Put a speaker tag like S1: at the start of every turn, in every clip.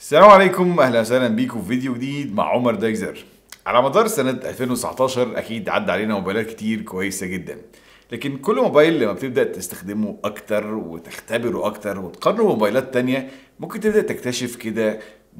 S1: السلام عليكم اهلا وسهلا بيكم في فيديو جديد مع عمر دايزر على مدار سنة 2019 اكيد عدى علينا موبايلات كتير كويسة جدا لكن كل موبايل لما بتبدأ تستخدمه اكتر وتختبره اكتر وتقارنه بموبايلات تانية ممكن تبدأ تكتشف كده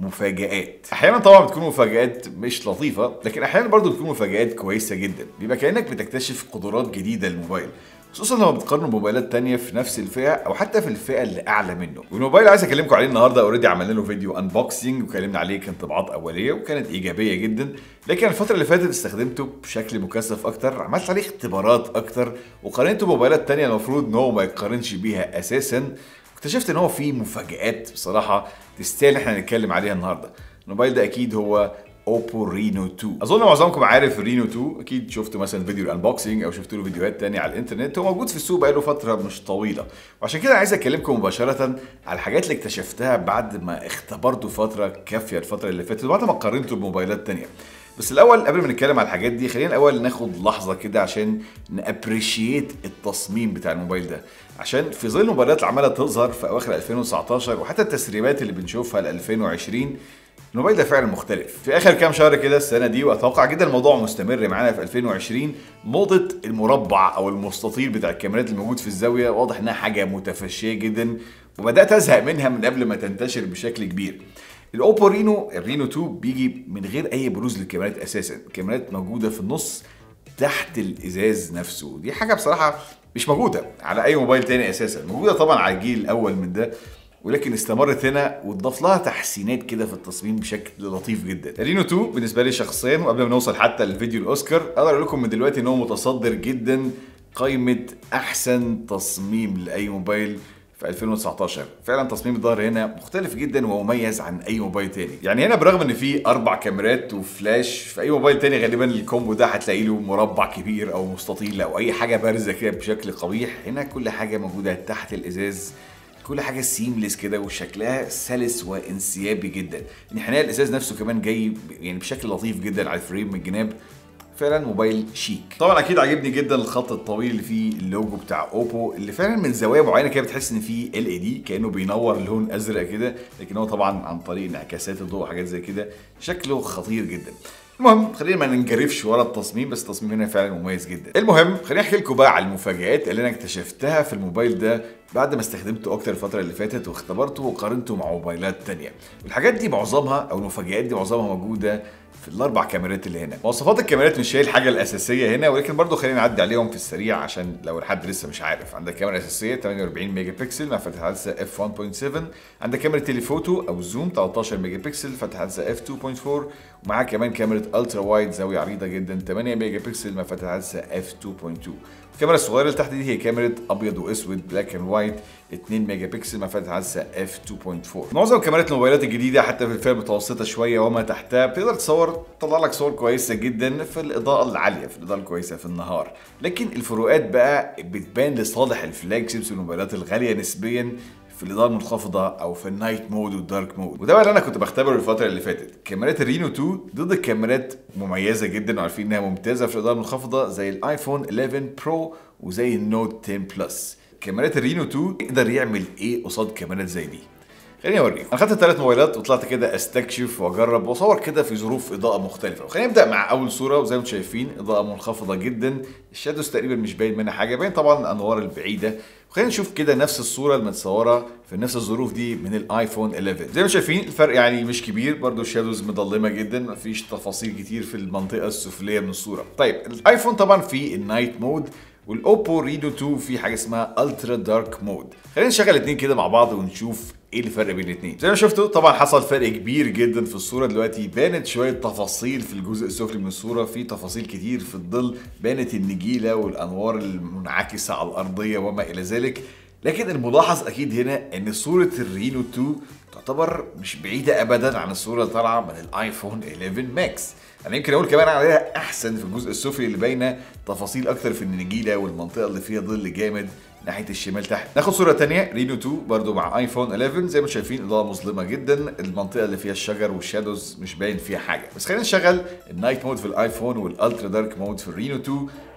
S1: مفاجآت احيانا طبعا بتكون مفاجآت مش لطيفة لكن احيانا برضو بتكون مفاجآت كويسة جدا بيبقى كأنك بتكتشف قدرات جديدة للموبايل خصوصا لما بتقارنه بموبايلات تانية في نفس الفئة او حتى في الفئة اللي اعلى منه والموبايل اللي عايز اكلمكم عليه النهارده اوريدي عملنا له فيديو انبوكسنج وكلمنا عليه كانطباعات اولية وكانت ايجابية جدا لكن الفترة اللي فاتت استخدمته بشكل مكثف اكتر عملت عليه اختبارات اكتر وقارنته بموبايلات تانية المفروض ان هو ما يتقارنش بيها اساسا اكتشفت ان هو فيه مفاجآت بصراحة تستاهل احنا نتكلم عليها النهارده الموبايل ده اكيد هو اوبو رينو 2 اظن معظمكم عارف رينو 2 اكيد شفتوا مثلا فيديو الانبوكسنج او شفتوا له فيديوهات تانية على الانترنت هو موجود في السوق بقاله فتره مش طويله وعشان كده عايز اكلمكم مباشره على الحاجات اللي اكتشفتها بعد ما اختبرته فتره كافيه الفتره اللي فاتت وبعد ما قارنته بموبايلات تانية بس الاول قبل ما نتكلم على الحاجات دي خلينا الاول ناخد لحظه كده عشان نابريشيت التصميم بتاع الموبايل ده عشان في ظل الموبايلات اللي عماله تظهر في اواخر 2019 وحتى التسريبات اللي بنشوفها ل 2020 الموبايل ده فعلا مختلف في اخر كام شهر كده السنه دي واتوقع جدا الموضوع مستمر معانا في 2020 موضه المربع او المستطيل بتاع الكاميرات الموجود في الزاويه واضح انها حاجه متفشيه جدا وبدات ازهق منها من قبل ما تنتشر بشكل كبير الاوبو رينو الرينو 2 بيجي من غير اي بروز للكاميرات اساسا الكاميرات موجوده في النص تحت الازاز نفسه دي حاجه بصراحه مش موجوده على اي موبايل تاني اساسا موجوده طبعا على الجيل الاول من ده ولكن استمرت هنا واتضاف لها تحسينات كده في التصميم بشكل لطيف جدا. رينو 2 بالنسبه لي شخصيا وقبل ما نوصل حتى للفيديو الاوسكار اقدر اقول لكم من دلوقتي ان هو متصدر جدا قائمه احسن تصميم لاي موبايل في 2019 فعلا تصميم الظهر هنا مختلف جدا ومميز عن اي موبايل تاني يعني هنا برغم ان في اربع كاميرات وفلاش في اي موبايل تاني غالبا الكومبو ده هتلاقي له مربع كبير او مستطيل او اي حاجه بارزه كده بشكل قبيح هنا كل حاجه موجوده تحت الازاز كل حاجه سيمليس كده وشكلها سلس وانسيابي جدا انحناء الازاز نفسه كمان جاي يعني بشكل لطيف جدا على الفريم من الجناب فعلا موبايل شيك طبعا اكيد عاجبني جدا الخط الطويل اللي فيه اللوجو بتاع اوبو اللي فعلا من زوايا معينه كده بتحس ان فيه ال اي دي كانه بينور لون ازرق كده لكن هو طبعا عن طريق انعكاسات الضوء وحاجات زي كده شكله خطير جدا المهم خلينا ما ننجرفش ورا التصميم بس التصميم هنا فعلا مميز جدا المهم خليني احكي لكم بقى على المفاجآت اللي انا اكتشفتها في الموبايل ده بعد ما استخدمته اكتر الفتره اللي فاتت واختبرته وقارنته مع موبايلات تانية الحاجات دي معظمها او المفاجآت دي معظمها موجوده في الاربع كاميرات اللي هنا مواصفات الكاميرات مش هي الحاجه الاساسيه هنا ولكن برضو خلينا نعدي عليهم في السريع عشان لو حد لسه مش عارف عندك كاميرا اساسيه 48 ميجا بكسل مع فتحه عدسه اف 1.7 عندك كاميرا تليفوتو او زوم 13 ميجا بكسل فتحه عدسه اف 2.4 ومعاها كمان كاميرا الترا وايد زاويه عريضه جدا 8 ميجا بكسل مع فتحه عدسه اف 2.2 الكاميرا الصغيره اللي تحت دي هي كاميرا ابيض واسود بلاك اند وايت 2 ميجا بكسل مع فتحه عدسه اف 2.4 معظم كاميرات الموبايلات الجديده حتى في الفئه المتوسطه شويه وما تحتها بتقدر تصور تطلع لك صور كويسه جدا في الاضاءه العاليه في الاضاءه الكويسه في النهار لكن الفروقات بقى بتبان لصالح الفلاج شيبس والموبايلات الغاليه نسبيا في الاضاءه المنخفضه او في النايت مود والدارك مود وده بقى اللي انا كنت بختبره الفتره اللي فاتت كاميرات الرينو 2 ضد الكاميرات مميزه جدا وعارفين انها ممتازه في الاضاءه المنخفضه زي الايفون 11 برو وزي النوت 10 بلس كاميرات الرينو 2 يقدر يعمل ايه قصاد كاميرات زي دي خليني اوريكم انا خدت الثلاث موبايلات وطلعت كده استكشف واجرب واصور كده في ظروف اضاءه مختلفه وخلينا نبدا مع اول صوره وزي ما انتم شايفين اضاءه منخفضه جدا الشادوز تقريبا مش باين منها حاجه باين طبعا الانوار البعيده وخلينا نشوف كده نفس الصوره المتصوره في نفس الظروف دي من الايفون 11 زي ما شايفين الفرق يعني مش كبير برضو الشادوز مظلمه جدا مفيش تفاصيل كتير في المنطقه السفليه من الصوره طيب الايفون طبعا في النايت مود والاوبو رينو 2 في حاجه اسمها الترا دارك مود خلينا نشغل الاثنين كده مع بعض ونشوف ايه الفرق بين الاثنين زي ما شفتوا طبعا حصل فرق كبير جدا في الصوره دلوقتي بانت شويه تفاصيل في الجزء السفلي من الصوره في تفاصيل كتير في الظل بانت النجيله والانوار المنعكسه على الارضيه وما الى ذلك لكن الملاحظ اكيد هنا ان صوره الرينو 2 تعتبر مش بعيده ابدا عن الصوره اللي طالعه من الايفون 11 ماكس انا يمكن اقول كمان عليها احسن في الجزء السفلي اللي باينه تفاصيل اكتر في النجيله والمنطقه اللي فيها ظل جامد ناحيه الشمال تحت ناخد صوره تانية رينو 2 برضو مع ايفون 11 زي ما شايفين اضاءه مظلمه جدا المنطقه اللي فيها الشجر والشادوز مش باين فيها حاجه بس خلينا نشغل النايت مود في الايفون والالترا دارك مود في الرينو 2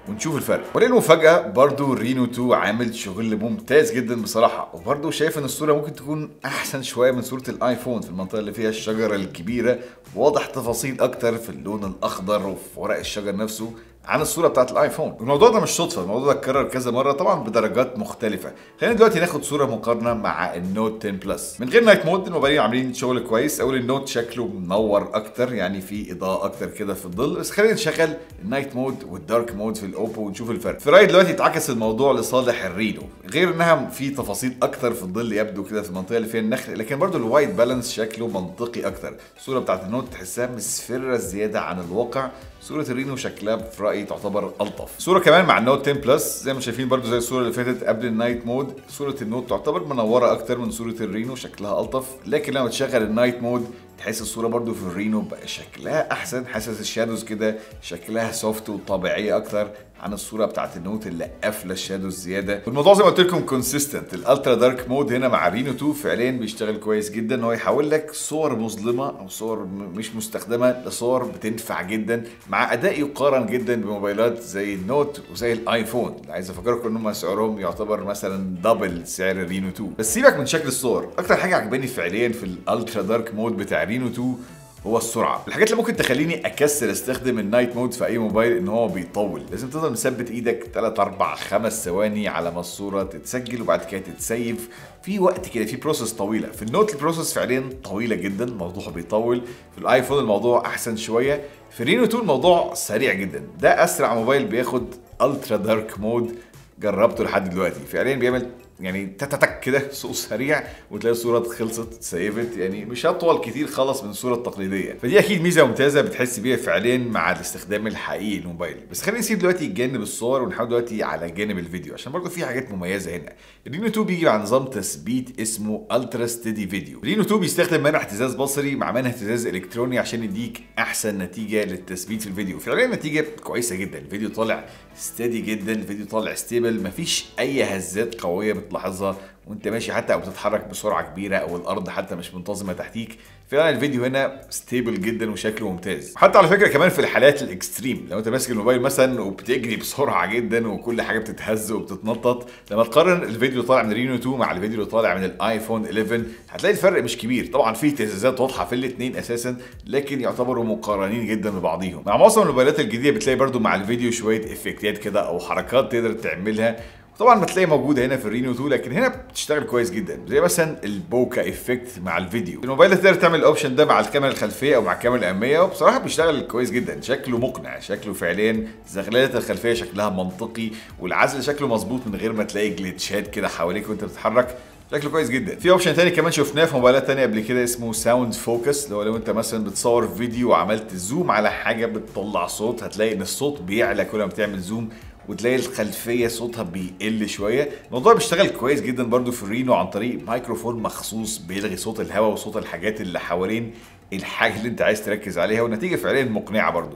S1: ونشوف الفرق وللمفاجاه برضو رينو 2 عامل شغل ممتاز جدا بصراحه وبرضو شايف ان الصوره ممكن تكون احسن شويه من صوره الايفون في المنطقه اللي فيها الشجره الكبيره واضح تفاصيل اكتر في اللون الاخضر وفي ورق الشجر نفسه عن الصوره بتاعت الايفون الموضوع ده مش صدفه الموضوع ده اتكرر كذا مره طبعا بدرجات مختلفه خلينا دلوقتي ناخد صوره مقارنه مع النوت 10 بلس من غير نايت مود الموبايلين عاملين شغل كويس اول النوت شكله منور اكتر يعني في اضاءه اكتر كده في الظل بس خلينا نشغل النايت مود والدارك مود في الاوبو ونشوف الفرق في رايي دلوقتي اتعكس الموضوع لصالح الرينو غير انها في تفاصيل اكتر في الظل يبدو كده في المنطقه اللي فيها النخل لكن برضو الوايت بالانس شكله منطقي اكتر الصوره بتاعت النوت تحسها مسفره زياده عن الواقع صورة الرينو شكلها في رأيي تعتبر ألطف. صورة كمان مع النوت 10 بلس زي ما شايفين برضو زي الصورة اللي فاتت قبل النايت مود، صورة النوت تعتبر منورة أكتر من صورة الرينو شكلها ألطف، لكن لما تشغل النايت مود تحس الصورة برضو في الرينو بقى شكلها أحسن حاسس الشادوز كده شكلها سوفت وطبيعية أكتر عن الصوره بتاعت النوت اللي قافله الشادوز زياده والموضوع زي ما قلت لكم كونسيستنت الالترا دارك مود هنا مع رينو 2 فعليا بيشتغل كويس جدا ان هو يحول لك صور مظلمه او صور مش مستخدمه لصور بتنفع جدا مع اداء يقارن جدا بموبايلات زي النوت وزي الايفون اللي عايز افكركم ان هم سعرهم يعتبر مثلا دبل سعر الرينو 2 بس سيبك من شكل الصور اكتر حاجه عجباني فعليا في الالترا دارك مود بتاع رينو 2 هو السرعه الحاجات اللي ممكن تخليني اكسر استخدم النايت مود في اي موبايل ان هو بيطول لازم تفضل مثبت ايدك 3 4 5 ثواني على ما الصوره تتسجل وبعد كده تتسيف في وقت كده في بروسس طويله في النوت البروسس فعليا طويله جدا الموضوع بيطول في الايفون الموضوع احسن شويه في رينو 2 الموضوع سريع جدا ده اسرع موبايل بياخد الترا دارك مود جربته لحد دلوقتي فعليا بيعمل يعني تتك كده صوت سريع وتلاقي الصوره خلصت اتسيفت يعني مش هطول كتير خالص من الصوره التقليديه فدي اكيد ميزه ممتازه بتحس بيها فعليا مع الاستخدام الحقيقي للموبايل بس خلينا نسيب دلوقتي جانب الصور ونحاول دلوقتي على جانب الفيديو عشان برضه في حاجات مميزه هنا الرينو 2 بيجي مع نظام تثبيت اسمه الترا ستيدي فيديو الرينو 2 بيستخدم منع اهتزاز بصري مع منع اهتزاز الكتروني عشان يديك احسن نتيجه للتثبيت في الفيديو فعليا نتيجه كويسه جدا الفيديو طالع ستيدي جدا الفيديو طالع ستيبل مفيش اي هزات قويه بتلاحظها وانت ماشي حتى او بتتحرك بسرعه كبيره او الارض حتى مش منتظمه تحتيك فعلا الفيديو هنا ستيبل جدا وشكله ممتاز حتى على فكره كمان في الحالات الاكستريم لو انت ماسك الموبايل مثلا وبتجري بسرعه جدا وكل حاجه بتتهز وبتتنطط لما تقارن الفيديو طالع من رينو 2 مع الفيديو اللي طالع من الايفون 11 هتلاقي الفرق مش كبير طبعا في اهتزازات واضحه في الاثنين اساسا لكن يعتبروا مقارنين جدا ببعضيهم مع معظم الموبايلات الجديده بتلاقي برده مع الفيديو شويه افكتات كده او حركات تقدر تعملها طبعا بتلاقي موجوده هنا في الرينو 2 لكن هنا بتشتغل كويس جدا زي مثلا البوكا افكت مع الفيديو الموبايل تقدر تعمل الاوبشن ده مع الكاميرا الخلفيه او مع الكاميرا الاماميه وبصراحه بيشتغل كويس جدا شكله مقنع شكله فعليا زغلله الخلفيه شكلها منطقي والعزل شكله مظبوط من غير ما تلاقي جليتشات كده حواليك وانت بتتحرك شكله كويس جدا في اوبشن تاني كمان شفناه في موبايلات تانية قبل كده اسمه ساوند فوكس اللي هو لو انت مثلا بتصور فيديو وعملت زوم على حاجه بتطلع صوت هتلاقي ان الصوت بيعلى كل ما بتعمل زوم وتلاقي الخلفيه صوتها بيقل شويه الموضوع بيشتغل كويس جدا برضو في الرينو عن طريق مايكروفون مخصوص بيلغي صوت الهواء وصوت الحاجات اللي حوالين الحاجه اللي انت عايز تركز عليها والنتيجه فعليا مقنعه برضو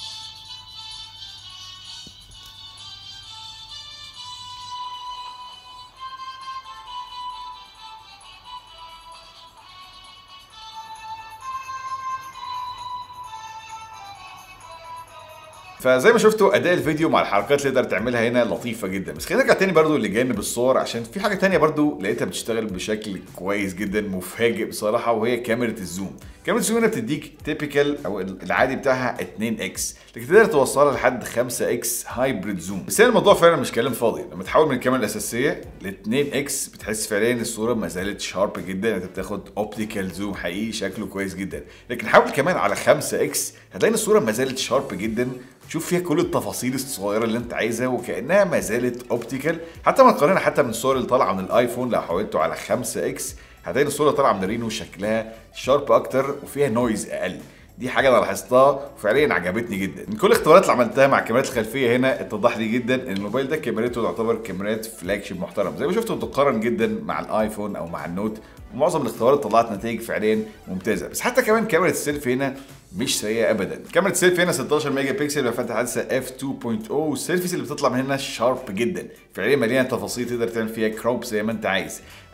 S1: فزي ما شفتوا اداء الفيديو مع الحركات اللي تقدر تعملها هنا لطيفه جدا بس خلينا نرجع تاني برضو لجانب الصور عشان في حاجه تانية برضو لقيتها بتشتغل بشكل كويس جدا مفاجئ بصراحه وهي كاميرا الزوم كاميرا الزوم هنا بتديك تيبيكال او العادي بتاعها 2 اكس لكن تقدر توصلها لحد 5 اكس هايبريد زوم بس هنا الموضوع فعلا مش كلام فاضي لما تحول من الكاميرا الاساسيه ل 2 اكس بتحس فعليا الصوره ما زالت شارب جدا انت بتاخد اوبتيكال زوم حقيقي شكله كويس جدا لكن حاول كمان على 5 اكس هتلاقي الصوره ما زالت شارب جدا شوف فيها كل التفاصيل الصغيره اللي انت عايزها وكانها ما زالت اوبتيكال حتى ما تقارنها حتى من الصور اللي طالعه من الايفون لو حولته على 5 اكس هتلاقي الصوره طالعه من رينو شكلها شارب اكتر وفيها نويز اقل دي حاجه انا لاحظتها وفعليا عجبتني جدا من كل الاختبارات اللي عملتها مع الكاميرات الخلفيه هنا اتضح لي جدا ان الموبايل ده كاميرته تعتبر كاميرات فلاج شيب محترم زي ما شفتوا تقارن جدا مع الايفون او مع النوت ومعظم الاختبارات طلعت نتائج فعليا ممتازه بس حتى كمان كاميرا السيلفي هنا مش سيئه ابدا كاميرا السيلفي هنا 16 ميجا بكسل بفتحه حادثه اف 2.0 والسيلفيز اللي بتطلع من هنا شارب جدا فعليا مليانه تفاصيل تقدر تعمل فيها كروب زي ما انت عايز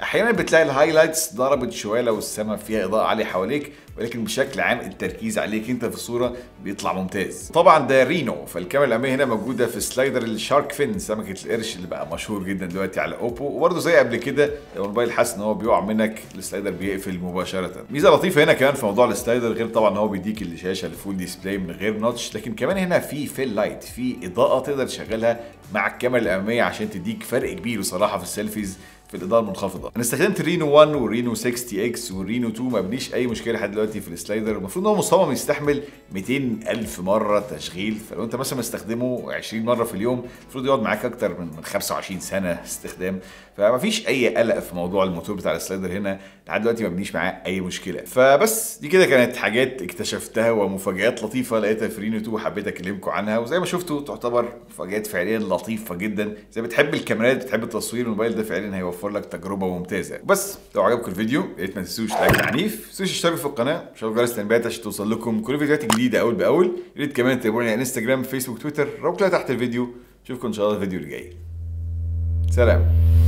S1: احيانا بتلاقي الهايلايتس ضربت شويه لو السماء فيها اضاءه عاليه حواليك ولكن بشكل عام التركيز عليك انت في الصوره بيطلع ممتاز طبعا ده رينو فالكاميرا الاماميه هنا موجوده في سلايدر الشارك فين سمكه القرش اللي بقى مشهور جدا دلوقتي على اوبو وبرده زي قبل كده لو الموبايل حاسس ان هو بيقع منك السلايدر بيقفل مباشره ميزه لطيفه هنا كمان في موضوع السلايدر غير طبعا ان هو بيديك الشاشه الفول ديسبلاي من غير نوتش لكن كمان هنا في فيل لايت في اضاءه تقدر تشغلها مع الكاميرا الاماميه عشان تديك فرق كبير بصراحه في السيلفيز في الاضاءه المنخفضه انا استخدمت الرينو 1 والرينو 60 اكس والرينو 2 ما بنيش اي مشكله لحد دلوقتي في السلايدر المفروض ان هو مصمم يستحمل 200 الف مره تشغيل فلو انت مثلا مستخدمه 20 مره في اليوم المفروض يقعد معاك اكتر من 25 سنه استخدام فما فيش اي قلق في موضوع الموتور بتاع السلايدر هنا لحد دلوقتي ما بنيش معاه اي مشكله فبس دي كده كانت حاجات اكتشفتها ومفاجات لطيفه لقيتها في رينو 2 وحبيت اكلمكم عنها وزي ما شفتوا تعتبر مفاجات فعليا لطيفه جدا زي بتحب الكاميرات بتحب التصوير الموبايل ده فعليا هيوفر لك تجربه ممتازه بس لو عجبكم الفيديو يا ريت ما تنسوش لايك عنيف ما تنسوش تشتركوا في القناه وشغلوا جرس التنبيهات عشان توصل لكم كل الفيديوهات الجديده اول باول يا ريت كمان تتابعوني على انستجرام فيسبوك تويتر رابط تحت الفيديو اشوفكم ان شاء الله الفيديو اللي جاي سلام